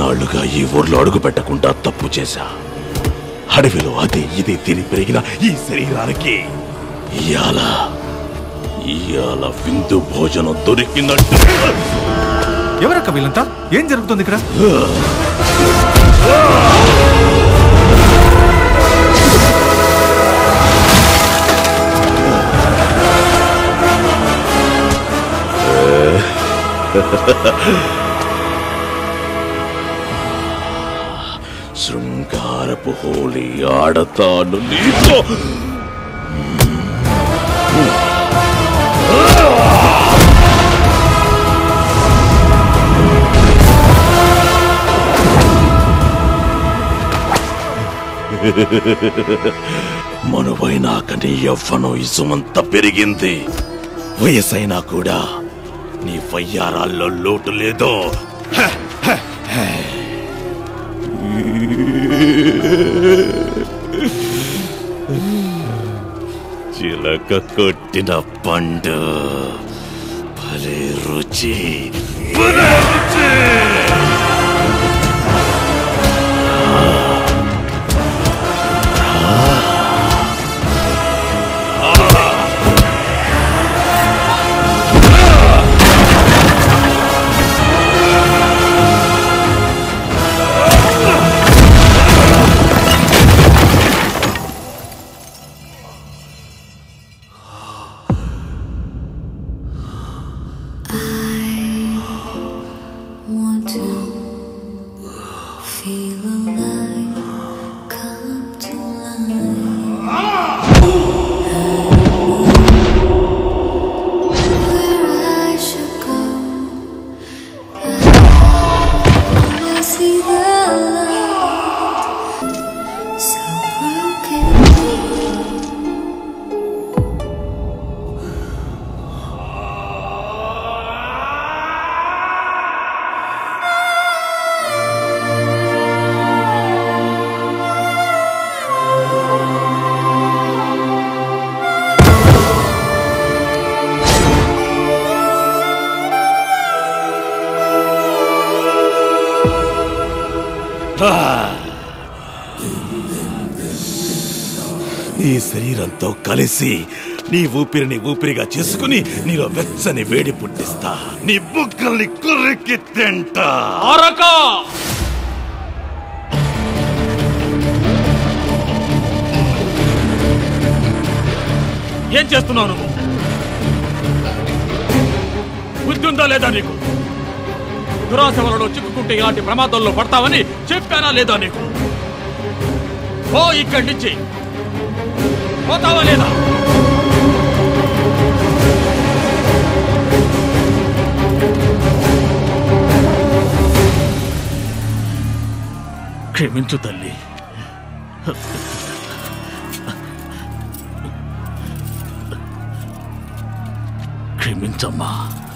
ఇన్నాళ్లుగా ఈ ఊర్లో అడుగు పెట్టకుండా తప్పు చేశా అడవిలో అది ఇది తిని పెరిగిన ఈ శరీరానికి ఇయాల ఇయాల విందు భోజనం దొరికినట్టు ఎవరక్క వీళ్ళంతా ఏం జరుగుతుంది ఇక్కడ శృంగారపు హోలీ ఆడతాను నీతో మనువైనాక నీ యవ్వనం ఇసుమంత పెరిగింది వయసైనా కూడా నీ వయ్యారాల్లో లోటు లేదో చిలక కొట్టిన పండు భలే రుచి భలే రుచి want to feel alive, come to life. Where I should go, I see the light, so broken. నీ శరీరంతో కలిసి నీ ఊపిరిని ఊపిరిగా చేసుకుని నీలో వెచ్చని వేడి పుట్టిస్తా నీ బుక్కల్ని కుర్రికి తింటా ఏం చేస్తున్నావు నువ్వు బుద్ధి ఉందా లేదా నీకు దురాశ వలలో చిక్కుకుంటే ఇలాంటి ప్రమాదాల్లో పడతావని చెప్పానా లేదా నీకు ఓ ఇక్కడి నుంచి పోతావా లేదా క్షమించు తల్లి క్షమించమ్మా